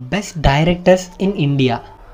best directors in India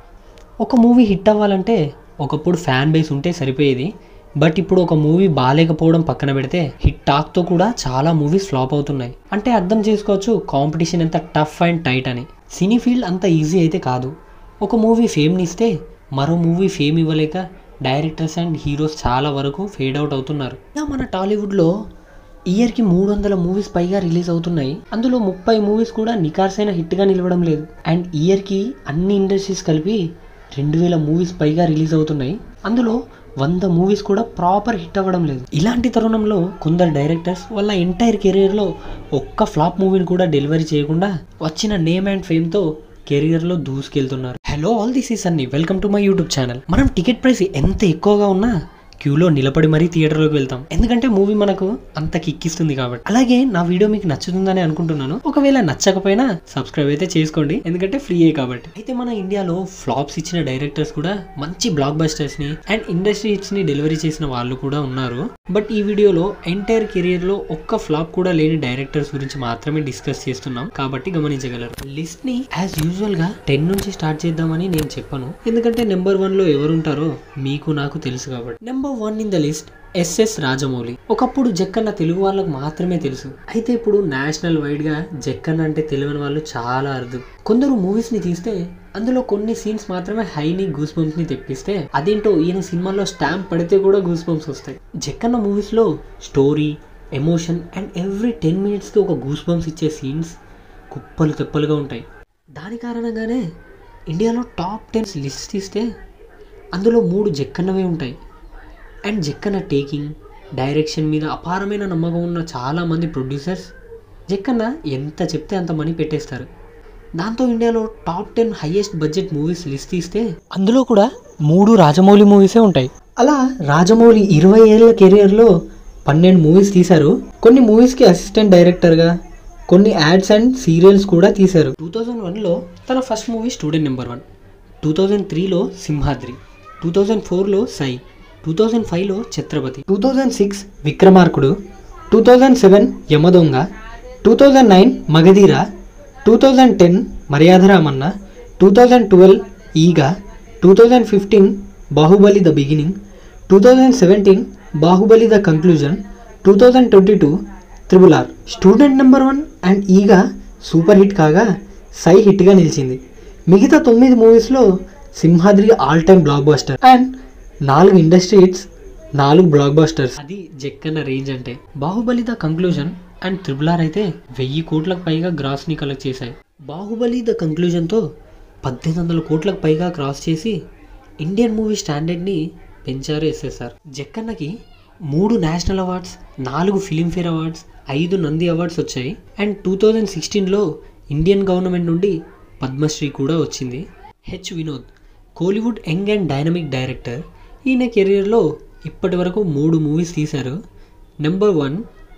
ఒక movie hit అవ్వాలంటే ఒకప్పుడు ఫ్యాన్ బేస్ ఉంటే సరిపోయేది బట్ ఇప్పుడు ఒక మూవీ బాగాలేకపోవడం పక్కన పెడితే హిట్ టాక్తో కూడా చాలా మూవీస్ ఫ్లాప్ అవుతున్నాయి అంటే అర్థం చేసుకోవచ్చు కాంపిటీషన్ ఎంత టఫ్ అండ్ టైట్ అని సినీ ఫీల్డ్ అంత ఈజీ అయితే కాదు ఒక మూవీ ఫేమ్ని ఇస్తే మరో మూవీ ఫేమ్ ఇవ్వలేక డైరెక్టర్స్ అండ్ హీరోస్ చాలా వరకు ఫేడ్ అవుట్ అవుతున్నారు ఇలా మన టాలీవుడ్లో ఇయర్కి మూడు వందల మూవీస్ పైగా రిలీజ్ అవుతున్నాయి అందులో ముప్పై మూవీస్ కూడా నికార్సైన హిట్గా నిలవడం లేదు అండ్ ఇయర్కి అన్ని ఇండస్ట్రీస్ కలిపి రెండు వేల మూవీస్ పైగా రిలీజ్ అవుతున్నాయి అందులో వంద మూవీస్ కూడా ప్రాపర్ హిట్ అవ్వడం లేదు ఇలాంటి తరుణంలో కొందరు డైరెక్టర్స్ వాళ్ళ ఎంటైర్ కెరీర్లో ఒక్క ఫ్లాప్ మూవీని కూడా డెలివరీ చేయకుండా వచ్చిన నేమ్ అండ్ ఫేమ్తో కెరియర్లో దూసుకెళ్తున్నారు హలో ఆల్ దిస్ ఈస్ అన్ని welcome to my YouTube channel మనం టికెట్ ప్రైస్ ఎంత ఎక్కువగా ఉన్నా క్యూలో నిలబడి మరీ థియేటర్లోకి వెళ్తాం ఎందుకంటే మూవీ మనకు అంత కిక్కిస్తుంది కాబట్టి అలాగే నా వీడియో మీకు నచ్చుతుందని అనుకుంటున్నాను ఒకవేళ నచ్చకపోయినా సబ్స్క్రైబ్ అయితే చేసుకోండి ఎందుకంటే ఫ్రీయే కాబట్టి అయితే మన ఇండియాలో ఫ్లాప్స్ ఇచ్చిన డైరెక్టర్స్ కూడా మంచి బ్లాక్ బస్టర్స్ ని అండ్ ఇండస్ట్రీ హిట్స్ ని డెలివరీ చేసిన వాళ్ళు కూడా ఉన్నారు బట్ ఈ వీడియోలో ఎంటైర్ కెరియర్ లో ఒక్క ఫ్లాప్ కూడా లేని డైరెక్టర్స్ గురించి మాత్రమే డిస్కస్ చేస్తున్నాం కాబట్టి గమనించగలరు లిస్ట్ ని యాజ్ యూజువల్ గా టెన్ నుంచి స్టార్ట్ చేద్దామని నేను చెప్పను ఎందుకంటే నెంబర్ వన్ లో ఎవరుంటారో మీకు నాకు తెలుసు కాబట్టి number one in the list S S Rajamouli ఒకప్పుడు జక్కన్న తెలుగు వాళ్ళకు మాత్రమే తెలుసు అయితే ఇప్పుడు నేషనల్ వైడ్ గా జక్కన్న అంటే తెలియని వాళ్ళు చాలా అరుదు కొందరు మూవీస్ ని తీస్తే అందులో కొన్ని సీన్స్ మాత్రమే హైని గూస్ బంప్స్ ని తెప్పిస్తే అదేంటో ఈయన సినిమాలో స్టాంప్ పడితే కూడా గూస్ బంప్స్ వస్తాయి జక్కన్న మూవీస్ లో story emotion and every ten మినిట్స్కి ఒక గూస్ బంప్స్ ఇచ్చే సీన్స్ కుప్పలు తెప్పలుగా ఉంటాయి దాని కారణంగానే ఇండియాలో టాప్ టెన్ లిస్ట్ తీస్తే అందులో మూడు జక్కన్నవే ఉంటాయి అండ్ జక్కన్న టేకింగ్ డైరెక్షన్ మీద అపారమైన నమ్మకం ఉన్న చాలామంది ప్రొడ్యూసర్స్ జక్కన్న ఎంత చెప్తే అంత మనీ పెట్టేస్తారు దాంతో ఇండియాలో top ten highest budget movies list తీస్తే అందులో కూడా మూడు రాజమౌళి మూవీసే ఉంటాయి అలా రాజమౌళి ఇరవై ఏళ్ళ కెరియర్లో పన్నెండు మూవీస్ తీశారు కొన్ని మూవీస్కి అసిస్టెంట్ డైరెక్టర్గా కొన్ని యాడ్స్ అండ్ సీరియల్స్ కూడా తీశారు టూ థౌజండ్ వన్లో తన first movie student number one two thousand త్రీలో సింహాద్రి టూ థౌజండ్ ఫోర్లో సై టూ థౌజండ్ ఫైవ్లో Chhatrapati two thousand six Vikramarkudu two thousand seven Yamadonga two thousand nine Magadheera two thousand ten Maryada Ramanna two thousand twelve Eega two thousand fifteen Baahubali the beginning two thousand seventeen Baahubali the conclusion two thousand twenty two triple R student number one and Eega super hit కాగా సై హిట్గా నిలిచింది మిగతా తొమ్మిది మూవీస్లో Simhadri all time blockbuster and నాలుగు industry hits నాలుగు blockbusters అది Jakkanna range అంటే Baahubali the conclusion and triple R అయితే వెయ్యి కోట్లకు పైగా గ్రాస్ని కలెక్ట్ చేశాయి బాహుబలి ద కంక్లూజన్తో పద్దెనిమిది వందల కోట్లకు పైగా క్రాస్ చేసి ఇండియన్ మూవీ స్టాండర్డ్ని పెంచారు ఎస్ఎస్ఆర్ జక్కన్నకి మూడు నేషనల్ అవార్డ్స్ నాలుగు ఫిలింఫేర్ అవార్డ్స్ ఐదు నంది అవార్డ్స్ వచ్చాయి అండ్ టూ థౌజండ్ సిక్స్టీన్లో ఇండియన్ గవర్నమెంట్ నుండి పద్మశ్రీ కూడా వచ్చింది H Vinod Kollywood young and dynamic director ఈయన కెరీర్లో ఇప్పటి వరకు మూడు మూవీస్ తీశారు number one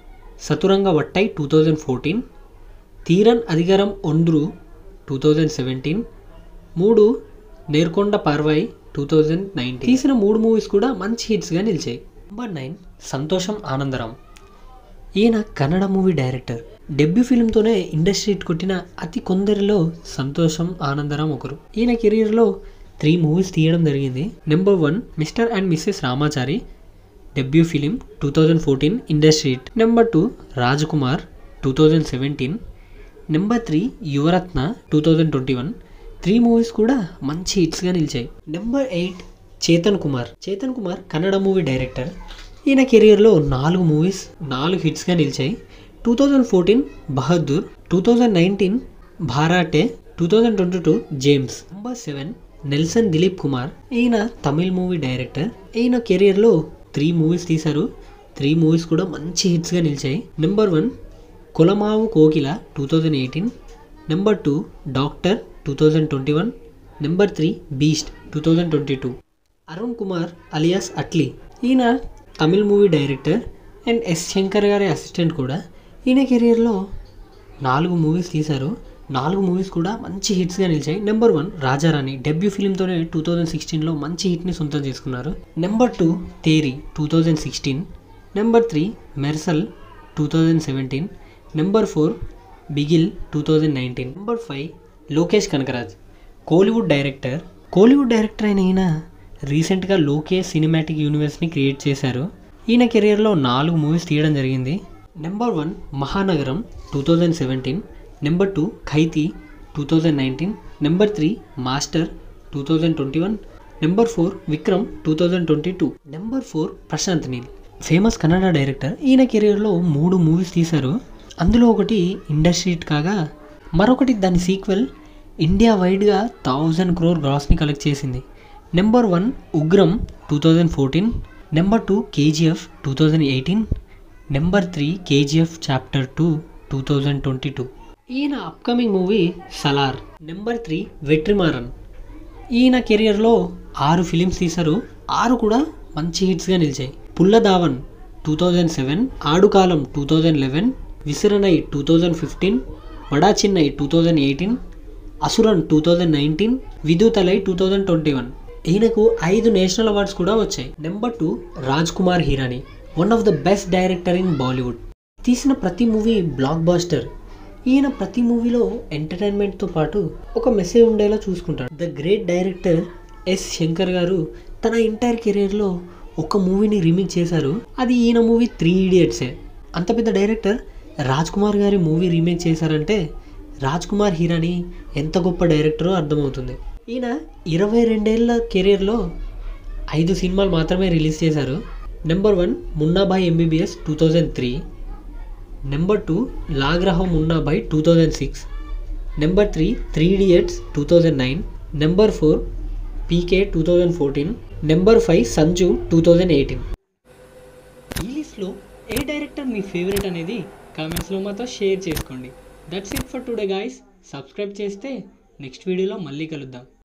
Sathuranga Vettai two thousand fourteen Theeran Adhigaaram Ondru two thousand seventeen మూడు Nerkonda Paarvai two thousand nineteen తీసిన మూడు మూవీస్ కూడా మంచి హిట్స్గా నిలిచాయి నెంబర్ నైన్ సంతోషం ఆనందరాం ఈయన కన్నడ మూవీ డైరెక్టర్ డెబ్యూ ఫిల్మ్తోనే ఇండస్ట్రీ హిట్ కొట్టిన అతి కొందరిలో సంతోషం ఆనందరాం ఒకరు ఈయన కెరీర్లో త్రీ మూవీస్ తీయడం జరిగింది number one Mr and Mrs Ramachari debut film two thousand fourteen industry hit number two Rajakumar two thousand seventeen number three Yuvarathnaa two thousand twenty one three movies కూడా మంచి హిట్స్గా నిలిచాయి number eight Chetan Kumar Chetan Kumar Kannada movie director ఈయన కెరియర్లో నాలుగు movies నాలుగు హిట్స్గా నిలిచాయి two thousand fourteen Bahaddur two thousand nineteen Bharaate two thousand twenty two James number seven Nelson Dilip Kumar ఈయన తమిళ్ మూవీ డైరెక్టర్ ఈయన కెరియర్లో త్రీ మూవీస్ తీశారు త్రీ మూవీస్ కూడా మంచి హిట్స్గా నిలిచాయి number one Kolamaavu Kokila two thousand eighteen number two doctor two thousand twenty one number three beast two thousand twenty two Arun Kumar alias Atlee ఈయన Tamil movie director and S Shankar గారి అసిస్టెంట్ కూడా ఈయన కెరియర్లో నాలుగు మూవీస్ తీశారు నాలుగు మూవీస్ కూడా మంచి హిట్స్గా నిలిచాయి నెంబర్ వన్ రాజారాణి డెబ్యూ ఫిలింతోనే టూ థౌజండ్ సిక్స్టీన్లో మంచి హిట్ని సొంతం చేసుకున్నారు number two Theri two thousand sixteen number three Mersal two thousand seventeen number four Bigil two thousand nineteen number five Lokesh Kanagaraj Kollywood director Kollywood director అయిన ఈయన రీసెంట్గా లోకేష్ సినిమాటిక్ యూనివర్స్ని క్రియేట్ చేశారు ఈయన కెరియర్లో నాలుగు మూవీస్ తీయడం జరిగింది number one Maanagaram two thousand seventeen number two Kaithi two thousand nineteen number three master two thousand twenty one number four Vikram two thousand twenty two number four Prashanth Neel famous Kannada director ఈయన కెరియర్లో మూడు మూవీస్ తీశారు అందులో ఒకటి ఇండస్ట్రీ హిట్ కాగా మరొకటి దాని సీక్వెల్ ఇండియా వైడ్గా థౌజండ్ క్రోర్ గ్రాస్ని కలెక్ట్ చేసింది number one Ugramm two thousand fourteen number two KGF two thousand eighteen number three KGF chapter two two thousand twenty two ఈయన upcoming movie Salaar number three Vetrimaaran ఈయన కెరియర్లో ఆరు ఫిలిమ్స్ తీశారు ఆరు కూడా మంచి హిట్స్గా నిలిచాయి Polladhavan two thousand seven Aadukalam two thousand eleven Visaranai two thousand fifteen Vada Chennai two thousand eighteen Asuran two thousand nineteen Viduthalai two thousand twenty one ఈయనకు ఐదు నేషనల్ అవార్డ్స్ కూడా వచ్చాయి number two Raj Kumar Hirani one of the best director in Bollywood తీసిన ప్రతి మూవీ బ్లాక్ బాస్టర్ ఈయన ప్రతి మూవీలో ఎంటర్టైన్మెంట్తో పాటు ఒక మెసేజ్ ఉండేలా చూసుకుంటాడు the great director S Shankar గారు తన ఎంటైర్ కెరీర్లో ఒక మూవీని రీమేక్ చేశారు అది ఈయన మూవీ త్రీ ఇడియట్సే అంత పెద్ద డైరెక్టర్ రాజ్ కుమార్ గారి మూవీ రీమేక్ చేశారంటే రాజ్ కుమార్ హీరాని ఎంత గొప్ప డైరెక్టరో అర్థమవుతుంది ఈయన ఇరవై రెండేళ్ల కెరీర్లో ఐదు సినిమాలు మాత్రమే రిలీజ్ చేశారు number one Munna Bhai MBBS two thousand three number two Lage Raho Munna Bhai two thousand six number three three idiots two thousand nine number four PK two thousand fourteen number five Sanju two thousand eighteen ఈ లిస్ట్లో ఏ డైరెక్టర్ మీ favourite అనేది కామెంట్స్లో మాతో share చేసుకోండి that's it for today guys subscribe చేస్తే next వీడియోలో మళ్ళీ కలుద్దాం